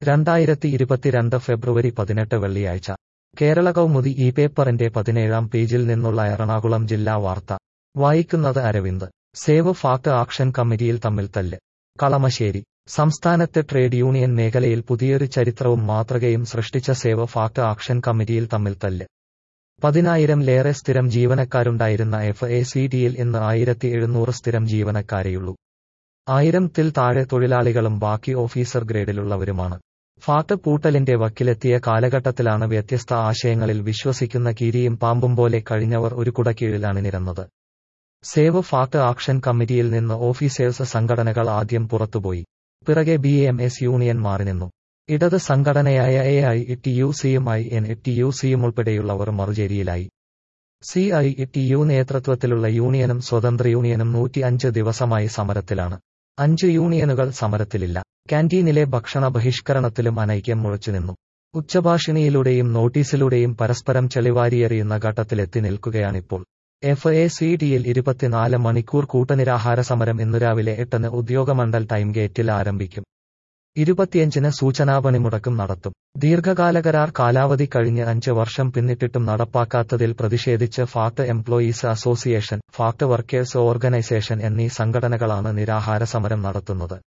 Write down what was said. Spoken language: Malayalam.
രണ്ടായിരത്തി ഇരുപത്തിരണ്ട് ഫെബ്രുവരി പതിനെട്ട് വെള്ളിയാഴ്ച കേരള കൗമുദി ഈ പേപ്പറിന്റെ പതിനേഴാം പേജിൽ നിന്നുള്ള എറണാകുളം ജില്ലാ വാർത്ത വായിക്കുന്നത് അരവിന്ദ് സേവ് ഫാക്ട് ആക്ഷൻ കമ്മിറ്റിയിൽ തമ്മിൽ തല്ല് കളമശ്ശേരി സംസ്ഥാനത്തെ ട്രേഡ് യൂണിയൻ മേഖലയിൽ പുതിയൊരു ചരിത്രവും മാതൃകയും സൃഷ്ടിച്ച സേവ് ഫാക്ട് ആക്ഷൻ കമ്മിറ്റിയിൽ തമ്മിൽ തല്ല് പതിനായിരം ലേറെ സ്ഥിരം ജീവനക്കാരുണ്ടായിരുന്ന എഫ് എ സി ടിയിൽ ഇന്ന് ആയിരത്തി എഴുന്നൂറ് സ്ഥിരം ജീവനക്കാരെയുള്ളൂ ആയിരത്തിൽ താഴെ തൊഴിലാളികളും ബാക്കി ഓഫീസർ ഗ്രേഡിലുള്ളവരുമാണ് ഫാക്ട് പൂട്ടലിന്റെ വക്കിലെത്തിയ കാലഘട്ടത്തിലാണ് വ്യത്യസ്ത ആശയങ്ങളിൽ വിശ്വസിക്കുന്ന കീരിയും പാമ്പും പോലെ കഴിഞ്ഞവർ ഒരു കുടക്കീഴിൽ അണിനിരന്നത് സേവ് ഫാക്ട് ആക്ഷൻ കമ്മിറ്റിയിൽ നിന്ന് ഓഫീസേഴ്സ് സംഘടനകൾ ആദ്യം പുറത്തുപോയി പിറകെ ബി എം എസ് യൂണിയൻ മാറി നിന്നു ഇടത് സംഘടനയായ എ ഐ ടി യു സിയും ഐ എൻ ടി യു സിയും ഉൾപ്പെടെയുള്ളവർ മറുചേരിയിലായി സി ഐ ടി യു നേതൃത്വത്തിലുള്ള യൂണിയനും സ്വതന്ത്ര യൂണിയനും നൂറ്റി അഞ്ച് ദിവസമായി സമരത്തിലാണ് അഞ്ച് യൂണിയനുകൾ സമരത്തിലില്ല കാന്റീനിലെ ഭക്ഷണ ബഹിഷ്കരണത്തിലും അനൈക്യം മുഴച്ചുനിന്നു ഉച്ചഭാഷിണിയിലൂടെയും നോട്ടീസിലൂടെയും പരസ്പരം ചെളിവാരിയെറിയുന്ന ഘട്ടത്തിലെത്തി നിൽക്കുകയാണിപ്പോൾ എഫ് എ സി ഡിയിൽ ഇരുപത്തിനാല് മണിക്കൂർ കൂട്ടനിരാഹാര സമരം ഇന്നു രാവിലെ എട്ടിന് ഉദ്യോഗമണ്ഡൽ ടൈം ഗേറ്റിൽ ആരംഭിക്കും ഇരുപത്തിയഞ്ചിന് സൂചനാപണിമുടക്കും നടത്തും ദീർഘകാല കരാർ കാലാവധി കഴിഞ്ഞ് അഞ്ച് വർഷം പിന്നിട്ടിട്ടും നടപ്പാക്കാത്തതിൽ പ്രതിഷേധിച്ച് FACT employees association FACT workers organisation എന്നീ സംഘടനകളാണ് നിരാഹാര സമരം നടത്തുന്നത്